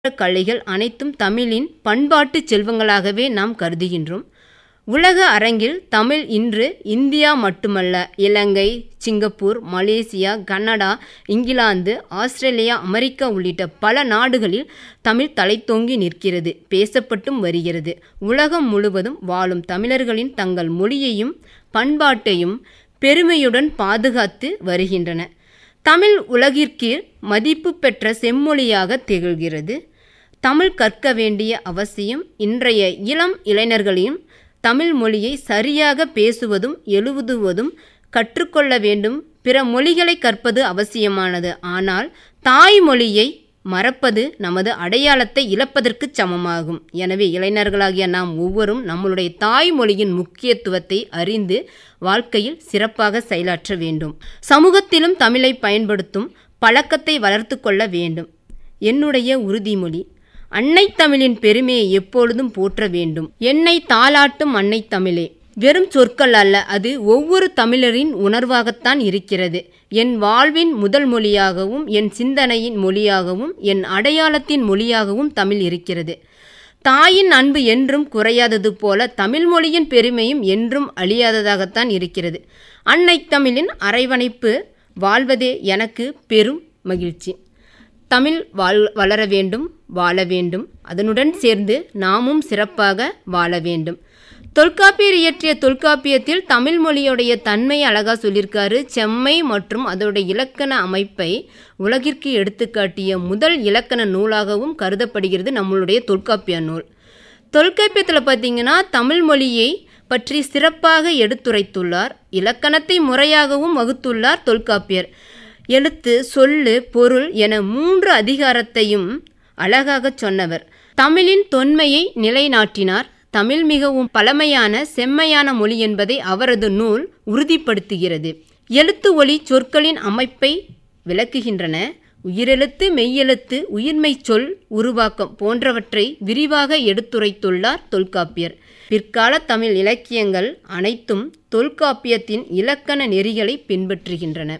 கலைகள் அனைத்தும் தமிழின் பண்பாட்டுச் செல்வங்களாகவே நாம் கருதுகின்றோம் உலக அரங்கில் தமிழ் இன்று இந்தியா மட்டுமல்ல Ilangai Singapore Malaysia Canada England Australia America உள்ளிட்ட பல நாடுகளில் தமிழ் தலைத்தோங்கி நிற்கிறது பேசப்பட்டும் வருகிறது உலகம் முழுவதும் வாழும் தமிழர்களின் தங்கள் மொழியையும் பண்பாட்டையும் பெருமையுடன் பாதுகாத்து வருகின்றன தமிழ் உலகிற்கு மதிப்பு பெற்ற செம்மொழியாக திகழ்கிறது தமிழ் கற்க வேண்டிய அவசியம் இன்றைய இளம் இளைஞர்களையும் தமிழ் மொழியை சரியாக பேசுவதும் எழுதுவதும் கற்றுக்கொள்ள வேண்டும் பிற மொழிகளை கற்பது அவசியமானது ஆனால் தாய்மொழியை மறப்பது நமது அடையாளத்தை இழப்பதற்கு சமமாகும் எனவே இளைஞர்களாகிய நாம் ஒவ்வொரும் நம்மளுடைய தாய்மொழியின் முக்கியத்துவத்தை அறிந்து வாழ்க்கையில் சிறப்பாக செயலாற்ற வேண்டும் சமூகத்திலும் தமிழை பயன்படுத்தும் பழக்கத்தை வளர்த்து கொள்ள வேண்டும் என்னுடைய உறுதிமொழி அன்னை தமிழின் பெருமையை எப்பொழுதும் போற்ற வேண்டும் என்னை தாளாட்டும் அன்னை தமிழே வெறும் சொற்கள் அல்ல அது ஒவ்வொரு தமிழரின் உணர்வாகத்தான் இருக்கிறது என் வாழ்வின் முதல் மொழியாகவும் என் சிந்தனையின் மொழியாகவும் என் அடையாளத்தின் மொழியாகவும் தமிழ் இருக்கிறது தாயின் அன்பு என்றும் குறையாதது போல தமிழ் மொழியின் பெருமையும் என்றும் அழியாததாகத்தான் இருக்கிறது அன்னை தமிழின் அரவணைப்பு வாழ்வதே எனக்கு பெரும் மகிழ்ச்சி தமிழ் வாழ் வளர வேண்டும் வாழ வேண்டும் அதனுடன் சேர்ந்து நாமும் சிறப்பாக வாழ வேண்டும் தொல்காப்பியர் இயற்றிய தொல்காப்பியத்தில் தமிழ் மொழியுடைய தன்மை அழகா சொல்லியிருக்காரு செம்மை மற்றும் அதோடைய இலக்கண அமைப்பை உலகிற்கு எடுத்துக்காட்டிய முதல் இலக்கண நூலாகவும் கருதப்படுகிறது நம்மளுடைய தொல்காப்பிய நூல் தொல்காப்பியத்தில் பார்த்தீங்கன்னா தமிழ் மொழியை பற்றி சிறப்பாக எடுத்துரைத்துள்ளார் இலக்கணத்தை முறையாகவும் வகுத்துள்ளார் தொல்காப்பியர் எழுத்து சொல்லு பொருள் என மூன்று அதிகாரத்தையும் அழகாக சொன்னவர் தமிழின் தொன்மையை நிலைநாட்டினார் தமிழ் மிகவும் பழமையான செம்மையான மொழி என்பதை அவரது நூல் உறுதிப்படுத்துகிறது எழுத்து ஒளி சொற்களின் அமைப்பை விளக்குகின்றன உயிரெழுத்து மெய்யெழுத்து உயிர்மை சொல் உருவாக்கம் போன்றவற்றை விரிவாக எடுத்துரைத்துள்ளார் தொல்காப்பியர் பிற்கால தமிழ் இலக்கியங்கள் அனைத்தும் தொல்காப்பியத்தின் இலக்கண நெறிகளை பின்பற்றுகின்றன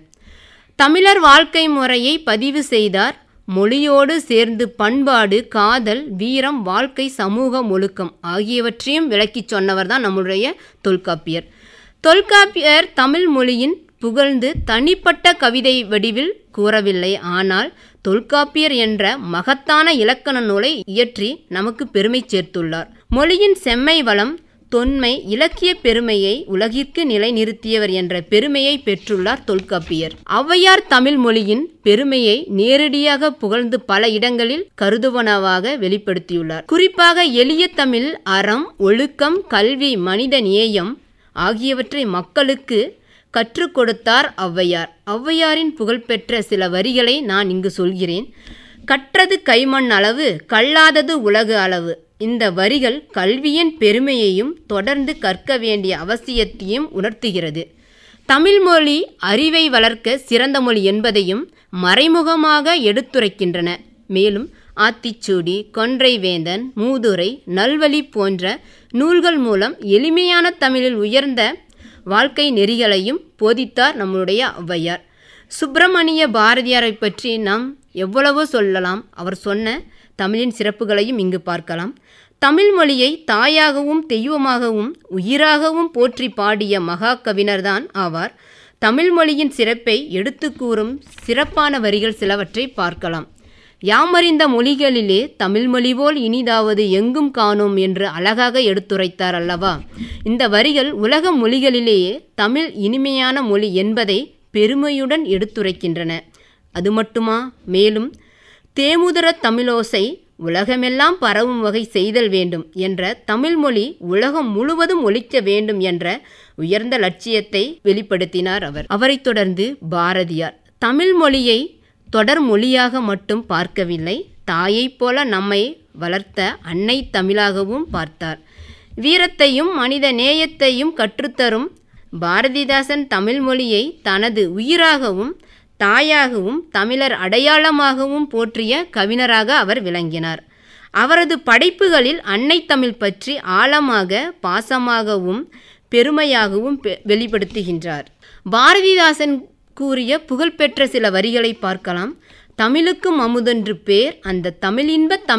தமிழர் வாழ்க்கை முறையை பதிவு செய்தார் மொழியோடு சேர்ந்து பண்பாடு காதல் வீரம் வாழ்க்கை சமூக ஒழுக்கம் ஆகியவற்றையும் விளக்கிச் சொன்னவர் தான் நம்முடைய தொல்காப்பியர் தொல்காப்பியர் தமிழ் மொழியின் புகழ்ந்து தனிப்பட்ட கவிதை வடிவில் கூறவில்லை ஆனால் தொல்காப்பியர் என்ற மகத்தான இலக்கண நூலை இயற்றி நமக்கு பெருமை சேர்த்துள்ளார் மொழியின் செம்மை வளம் தொன்மை இலக்கிய பெருமையை உலகிற்கு நிலைநிறுத்தியவர் என்ற பெருமையை பெற்றுள்ளார் தொல்காப்பியர் ஔவையார் தமிழ் மொழியின் பெருமையை நேரடியாக புகழ்ந்து பல இடங்களில் கருதுவனவாக வெளிப்படுத்தியுள்ளார் குறிப்பாக எளிய தமிழ் அறம் ஒழுக்கம் கல்வி மனித நேயம் ஆகியவற்றை மக்களுக்கு கற்றுக் கொடுத்தார் ஔவையார் ஔவையாரின் புகழ்பெற்ற சில வரிகளை நான் இங்கு சொல்கிறேன் கற்றது கைமண் அளவு கல்லாதது உலகு அளவு இந்த வரிகள் கல்வியின் பெருமையையும் தொடர்ந்து கற்க வேண்டிய அவசியத்தையும் உணர்த்துகிறது தமிழ் மொழி அறிவை வளர்க்க சிறந்த மொழி என்பதையும் மறைமுகமாக எடுத்துரைக்கின்றன மேலும் ஆத்திச்சூடி கொன்றை வேந்தன் மூதுரை நல்வழி போன்ற நூல்கள் மூலம் எளிமையான தமிழில் உயர்ந்த வாழ்க்கை நெறிகளையும் போதித்தார் நம்முடைய ஔவையார் சுப்பிரமணிய பாரதியாரை பற்றி நாம் எவ்வளவோ சொல்லலாம் அவர் சொன்ன தமிழின் சிறப்புகளையும் இங்கு பார்க்கலாம் தமிழ் மொழியை தாயாகவும் தெய்வமாகவும் உயிராகவும் போற்றி பாடிய மகா கவிஞர்தான் ஆவார் தமிழ் மொழியின் சிறப்பை எடுத்து கூறும் சிறப்பான வரிகள் சிலவற்றை பார்க்கலாம் யாமறிந்த மொழிகளிலே தமிழ் மொழி போல் இனிதாவது எங்கும் காணோம் என்று அழகாக எடுத்துரைத்தார் அல்லவா இந்த வரிகள் உலக மொழிகளிலேயே தமிழ் இனிமையான மொழி என்பதை பெருமையுடன் எடுத்துரைக்கின்றன அது மட்டுமா மேலும் தேமுதர தமிழோசை உலகமெல்லாம் பரவும் வகை செய்தல் வேண்டும் என்ற தமிழ்மொழி உலகம் முழுவதும் ஒழிக்க வேண்டும் என்ற உயர்ந்த லட்சியத்தை வெளிப்படுத்தினார் அவர் அவரைத் தொடர்ந்து பாரதியார் தமிழ் மொழியை தொடர் மொழியாக மட்டும் பார்க்கவில்லை தாயைப் போல நம்மை வளர்த்த அன்னை தமிழாகவும் பார்த்தார் வீரத்தையும் மனித நேயத்தையும் கற்றுத்தரும் பாரதிதாசன் தமிழ் மொழியை தனது உயிராகவும் தாயாகவும் தமிழர் அடையாளமாகவும் போற்றிய கவிஞராக அவர் விளங்கினார் அவரது படைப்புகளில் அன்னை தமிழ் பற்றி ஆழமாக பாசமாகவும் பெருமையாகவும் வெளிப்படுத்துகின்றார் பாரதிதாசன் கூறிய புகழ்பெற்ற சில வரிகளை பார்க்கலாம் தமிழுக்கும் அமுதென்று பேர் அந்த தமிழின்ப தமிழ்